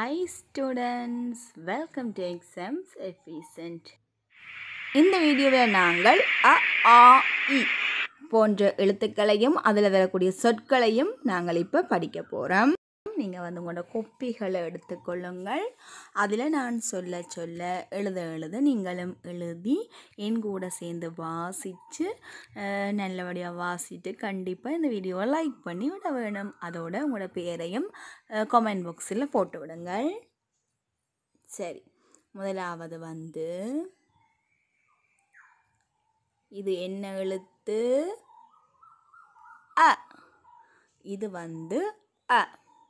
hi students welcome to exams efficient இந்த வீடியோவில் நாங்கள் அ ஆ இ போன்ற எழுத்துக்களையும் அதில் வரக்கூடிய சொற்களையும் நாங்கள் இப்போ படிக்க போகிறோம் நீங்கள் வந்து உங்களோட கொப்பிகளை எடுத்துக்கொள்ளுங்கள் அதில் நான் சொல்ல சொல்ல எழுத எழுத நீங்களும் எழுதி என் கூட சேர்ந்து வாசித்து நல்லபடியாக வாசிட்டு கண்டிப்பாக இந்த வீடியோவை லைக் பண்ணி விட வேணும் அதோட உங்களோட பேரையும் கமெண்ட் பாக்ஸில் போட்டு விடுங்கள் சரி முதலாவது வந்து இது என்ன எழுத்து அ இது வந்து அ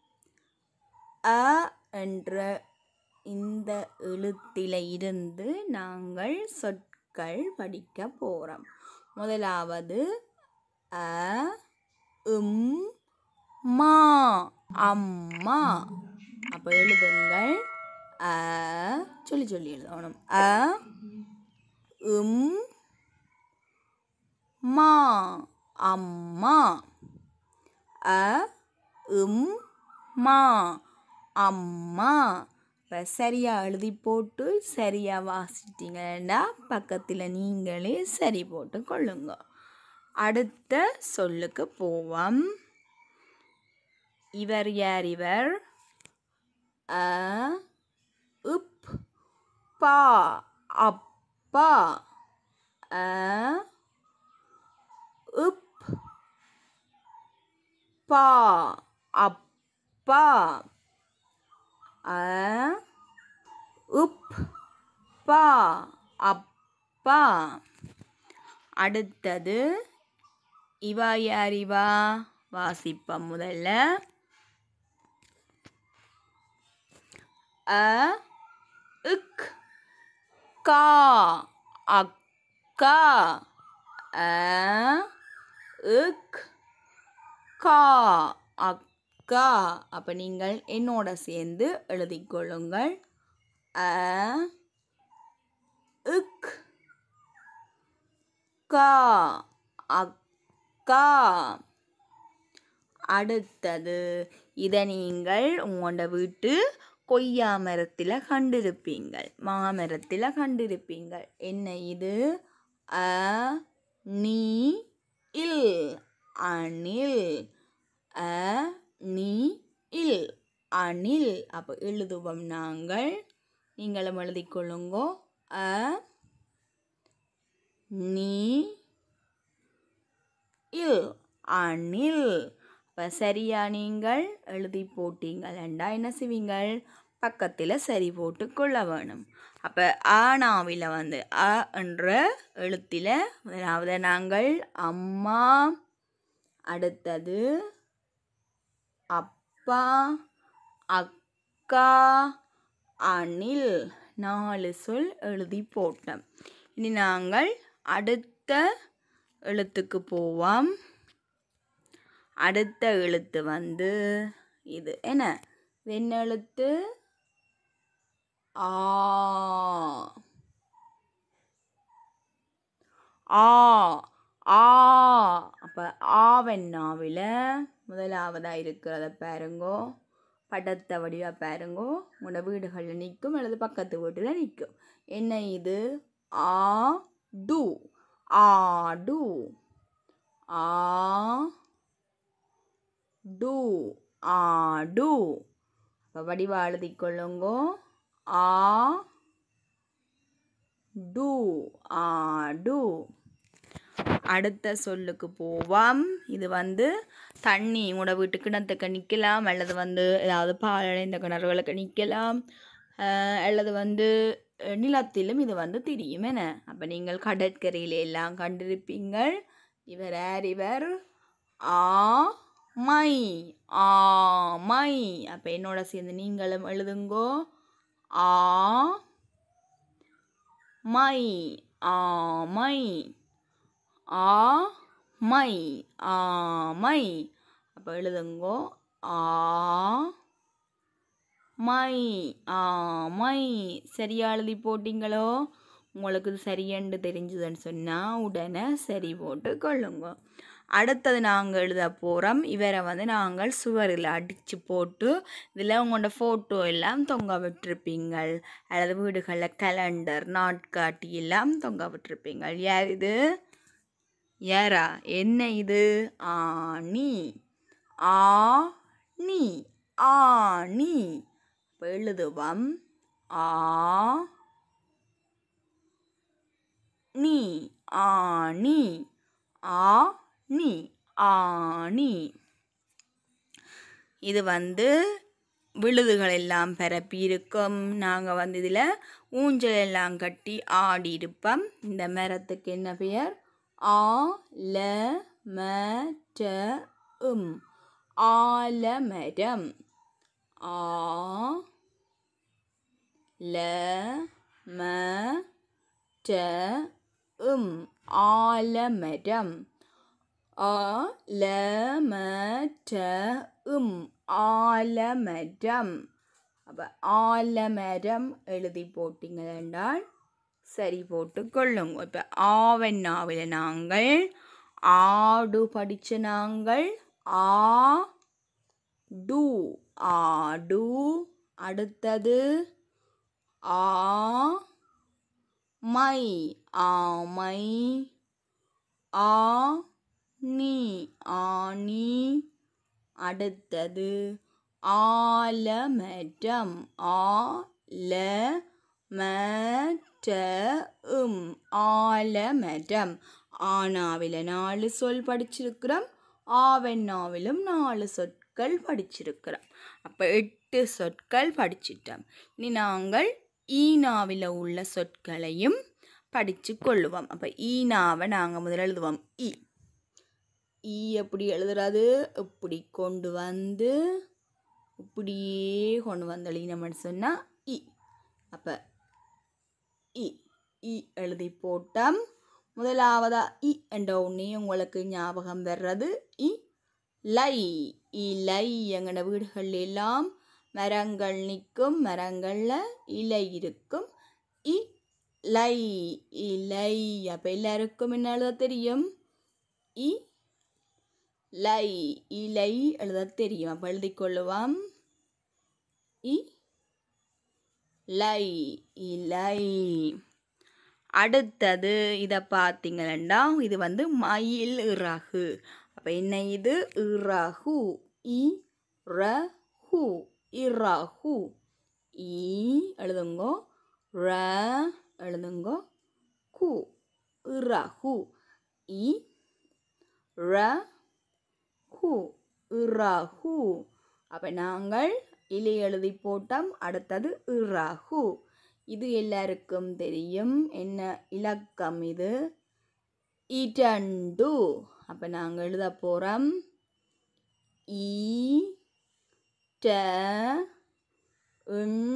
அ என்ற இந்த எழுத்தில இருந்து நாங்கள் சொற்கள் படிக்க போகிறோம் முதலாவது அ உம் மா அம்மா அப்போ எழுதுங்கள் அ சொல்லி சொல்லி எழுதணும் அ உம் மா அம்மா அ உம் மா அம்மா இப்போ சரியாக எழுதி போட்டு சரியாக வாசிட்டீங்கன்னா பக்கத்தில் நீங்களே சரி போட்டு கொள்ளுங்க அடுத்த சொல்லுக்கு போவோம் இவர் யார் இவர் அ உப் பா அப்பா அ உப் பா அப்பா அ உப் பா அப்பா அடுத்தது இவா யார் இவா வாசிப்போம் முதல்ல அ இக் கா அக்கா அ இக் கா அக்கா அப்போ நீங்கள் என்னோட சேர்ந்து எழுதிக்கொள்ளுங்கள் அ இக் கா அக்கா அடுத்தது இதை நீங்கள் உங்களோட வீட்டு கொய்யா மரத்தில் கண்டிருப்பீங்கள் மாமரத்தில் கண்டிருப்பீங்கள் என்ன இது அ நீ இல் அணில் அ நீ இல் அணில் அப்போ எழுதுவோம் நாங்கள் நீங்களும் எழுதிக்கொள்ளுங்கோ அ நீ இல் அணில் இப்போ சரியா நீங்கள் எழுதி போட்டீங்களா என்ன செய்வீங்கள் பக்கத்தில் சரி போட்டு கொள்ள வேணும் அப்போ ஆனாவில் வந்து அ என்ற எழுத்தில் முதலாவது நாங்கள் அம்மா அடுத்தது அப்பா அக்கா அணில் நாலு சொல் எழுதி போட்டோம் இனி நாங்கள் அடுத்த எழுத்துக்கு போவோம் அடுத்த எழுத்து வந்து இது என்ன வெண்ணெழுத்து ஆ ஆ ஆ அப்போ ஆவெண்ணாவில் முதலாவதாக இருக்கிறத பாருங்கோ படத்தை வடிவாக பாருங்கோ உங்களோட வீடுகளில் நிற்கும் அல்லது பக்கத்து வீட்டில் நிற்கும் என்ன இது ஆ டு ஆடு ஆ டு ஆடு இப்போ வடிவா எழுதிக்கொள்ளுங்கோ ஆ டு ஆடு அடுத்த சொல்லுக்கு போவோம் இது வந்து தண்ணி உங்களோட வீட்டு கிணத்துக்கு நிற்கலாம் அல்லது வந்து ஏதாவது பாலடைந்த கிணறுகளுக்கு நிற்கலாம் அல்லது வந்து நிலத்திலும் இது வந்து தெரியும் என்ன அப்போ நீங்கள் கடற்கரையில் எல்லாம் கண்டிருப்பீங்கள் இவர் யார் இவர் ஆ மை ஆ மை அப்போ என்னோட சேர்ந்து நீங்களும் எழுதுங்கோ ஆ மை ஆ மை ஆ மை ஆ மை அப்போ எழுதுங்கோ ஆ மை ஆ மை சரியா எழுதி போட்டிங்களோ உங்களுக்கு இது சரியென்று தெரிஞ்சுதுன்னு சொன்னால் உடனே சரி போட்டு கொள்ளுங்க அடுத்தது நாங்கள் எழுத போகிறோம் இவரை வந்து நாங்கள் சுவரில் அடித்து போட்டு இதில் உங்களோட ஃபோட்டோ எல்லாம் தொங்க விட்டுருப்பீங்கள் அல்லது வீடுகளில் கலண்டர் நாட்காட்டி எல்லாம் தொங்க விட்டுருப்பீங்கள் யார் இது யாரா என்ன இது ஆணி ஆணி ஆணி இப்போ எழுதுவோம் ஆ நீ ஆணி ஆ நீ ஆணி இது வந்து விழுதுகள் எல்லாம் பரப்பி இருக்கும் நாங்கள் வந்து இதில் ஊஞ்சல் எல்லாம் கட்டி ஆடி இருப்போம் இந்த மரத்துக்கு என்ன பெயர் ஆ ல ம ட உம் ஆலமரம் ஆ ல ம ட உம் ஆலமரம் ஆலமர உம் ஆலமரம் அப்போ ஆலமரம் எழுதி போட்டீங்க என்றால் சரி போட்டு கொள்ளுங்க இப்போ ஆவண்ணாவில் நாங்கள் ஆடு படித்த நாங்கள் ஆ டு ஆடு அடுத்தது ஆ மை ஆமை ஆ நீ ஆணி அடுத்தது ஆலமரம் ஆல மற்ற உம் ஆலமரம் ஆனாவில் நாலு சொல் படிச்சிருக்கிறோம் ஆவெண்ணாவிலும் நாலு சொற்கள் படிச்சிருக்கிறோம் அப்போ எட்டு சொற்கள் படிச்சிட்டோம் இனி நாங்கள் ஈனாவில் உள்ள சொற்களையும் படித்து கொள்ளுவோம் அப்போ ஈனாவை நாங்கள் முதல்ல எழுதுவோம் இ ஈ எப்படி எழுதுறது இப்படி கொண்டு வந்து இப்படியே கொண்டு வந்து எழுதினோம்னு சொன்னால் இ அப்போ இ இ எழுதி போட்டோம் முதலாவதா இ என்ற உடனே உங்களுக்கு ஞாபகம் வர்றது இ லை இலை எங்கட வீடுகள் எல்லாம் மரங்கள் நிற்கும் மரங்களில் இலை இருக்கும் இ லை இலை அப்போ எல்லாருக்கும் என்ன எழுத தெரியும் இ லை இலை எழுத தெரியும் அப்போ எழுதிக் கொள்ளுவோம் இ லை இலை அடுத்தது இதை பார்த்தீங்கன்னா இது வந்து மயில் இறகு அப்போ என்ன இது இறகு இ ர ஹு இறகு ஈ எழுதுங்கோ ர எழுதுங்கோ கு இறகு இ ர ஹு இறகு அப்போ நாங்கள் இலை எழுதி போட்டோம் அடுத்தது இறகு இது எல்லாருக்கும் தெரியும் என்ன இலக்கம் இது இரண்டு அப்போ நாங்கள் எழுத போகிறோம் ஈ ட உன்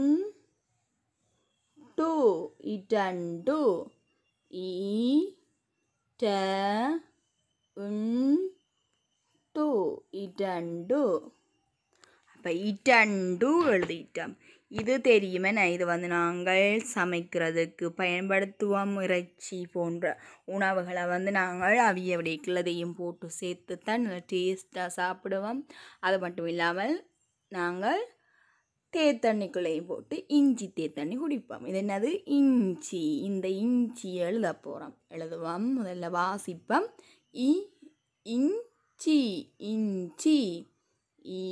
டு இரண்டு ஈ ட உன் டு இரண்டு அப்போ இரண்டு எழுதிட்டோம் இது தெரியுமே நான் இது வந்து நாங்கள் சமைக்கிறதுக்கு பயன்படுத்துவோம் இறைச்சி போன்ற உணவுகளை வந்து நாங்கள் அவிய விடைக்குள்ளதையும் போட்டு சேர்த்து தான் நல்லா டேஸ்ட்டாக சாப்பிடுவோம் அது மட்டும் இல்லாமல் நாங்கள் தேத்தண்ணிக்குள்ளேயும் போட்டு இஞ்சி தேத்தண்ணி குடிப்போம் இது என்னது இஞ்சி இந்த இஞ்சி எழுத போகிறோம் எழுதுவோம் முதல்ல வாசிப்போம் இ இஞ்சி இஞ்சி ஈ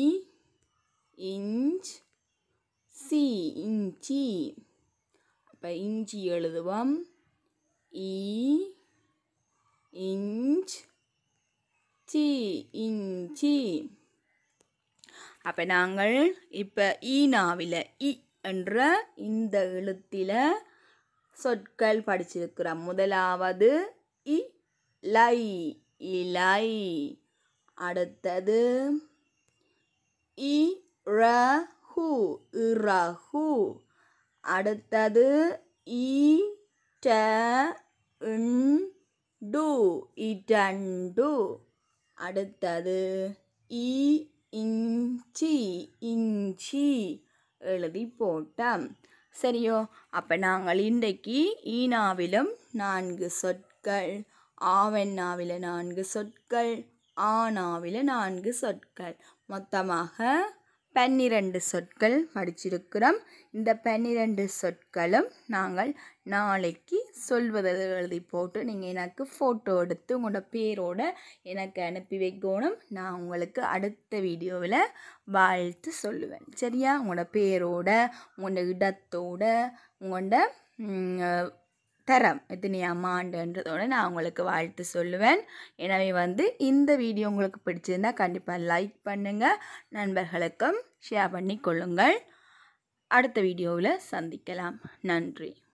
இஞ்ச் சி இஞ்சி அப்போ இஞ்சி எழுதுவோம் ஈ இஞ்ச் சி இஞ்சி அப்போ நாங்கள் இப்போ ஈனாவில் இ என்ற இந்த எழுத்தில் சொற்கள் படிச்சிருக்கிறோம் முதலாவது இ லை இலை அடுத்தது இ ர ஹு இறகு அடுத்தது ஈ ட இன் டு இரண்டு அடுத்தது ஈ இஞ்சி இஞ்சி எழுதி போட்டோம் சரியோ அப்போ நாங்கள் இன்றைக்கு ஈனாவிலும் நான்கு சொற்கள் ஆவென்னாவில நான்கு சொற்கள் ஆனாவில நான்கு சொற்கள் மொத்தமாக பன்னிரண்டு சொற்கள் படிச்சிருக்கிறோம் இந்த பன்னிரண்டு சொற்களும் நாங்கள் நாளைக்கு சொல்வதை எழுதி போட்டு நீங்கள் எனக்கு ஃபோட்டோ எடுத்து உங்களோட பேரோட எனக்கு அனுப்பி வைக்கணும் நான் உங்களுக்கு அடுத்த வீடியோவில் வாழ்த்து சொல்லுவேன் சரியா உங்களோட பேரோட உங்களோட இடத்தோட உங்களோட ம், தரம் எத்தனையாம் ஆண்டுன்றதோட நான் உங்களுக்கு வாழ்த்து சொல்லுவேன் எனவே வந்து இந்த வீடியோ உங்களுக்கு பிடிச்சிருந்தா கண்டிப்பாக லைக் பண்ணுங்கள் நண்பர்களுக்கும் ஷேர் பண்ணி கொள்ளுங்கள் அடுத்த வீடியோவில் சந்திக்கலாம் நன்றி